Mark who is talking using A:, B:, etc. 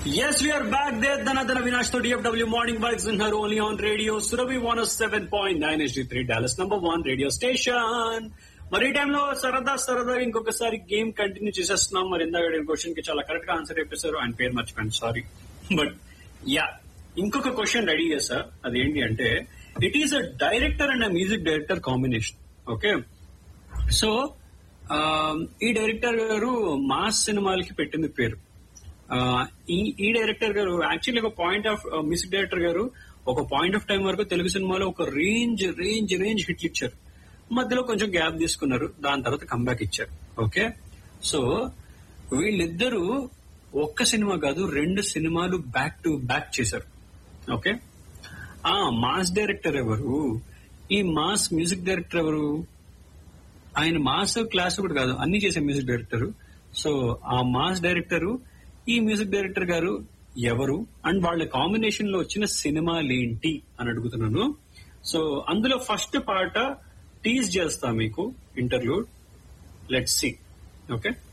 A: Yes, we are back there. Dhanadana Vinash to DFW Morning Bikes in her only on radio. Surabhi 107.9 HD3 Dallas number one radio station. మరి ఈ టైంలో సరదా సరదా ఇంకొకసారి game continue చేసేస్తున్నాం మరి ఇందాక అడిగిన క్వశ్చన్ కి చాలా కరెక్ట్ గా ఆన్సర్ చెప్పేశారు ఆయన పేరు మర్చిపోయాను సారీ బట్ యా ఇంకొక క్వశ్చన్ రెడీ చేశా అదేంటి అంటే it is a director and music director combination okay so ఈ డైరెక్టర్ గారు మాస్ సినిమాలకి పెట్టింది పేరు ఆ, ఈ ఈ డైరెక్టర్ గారు యాక్చువల్లీ ఒక పాయింట్ ఆఫ్ మ్యూజిక్ డైరెక్టర్ గారు ఒక పాయింట్ ఆఫ్ టైం వరకు తెలుగు సినిమాలో ఒక రేంజ్ రేంజ్ రేంజ్ హిట్లు ఇచ్చారు మధ్యలో కొంచెం గ్యాప్ తీసుకున్నారు దాని తర్వాత కంబ్యాక్ ఇచ్చారు ఓకే సో వీళ్ళిద్దరూ ఒక్క సినిమా కాదు రెండు సినిమాలు బ్యాక్ టు బ్యాక్ చేశారు ఓకే ఆ మాస్ డైరెక్టర్ ఎవరు ఈ మాస్ మ్యూజిక్ డైరెక్టర్ ఎవరు ఆయన మాస్ క్లాస్ కూడా కాదు అన్ని చేసే మ్యూజిక్ డైరెక్టర్ సో ఆ మాస్ డైరెక్టర్ ఈ మ్యూజిక్ డైరెక్టర్ గారు ఎవరు అండ్ వాళ్ళ కాంబినేషన్ లో వచ్చిన సినిమాలేంటి అని అడుగుతున్నాను సో అందులో ఫస్ట్ పాట టీజ్ చేస్తా మీకు ఇంటర్వ్యూ లెట్ సి ఓకే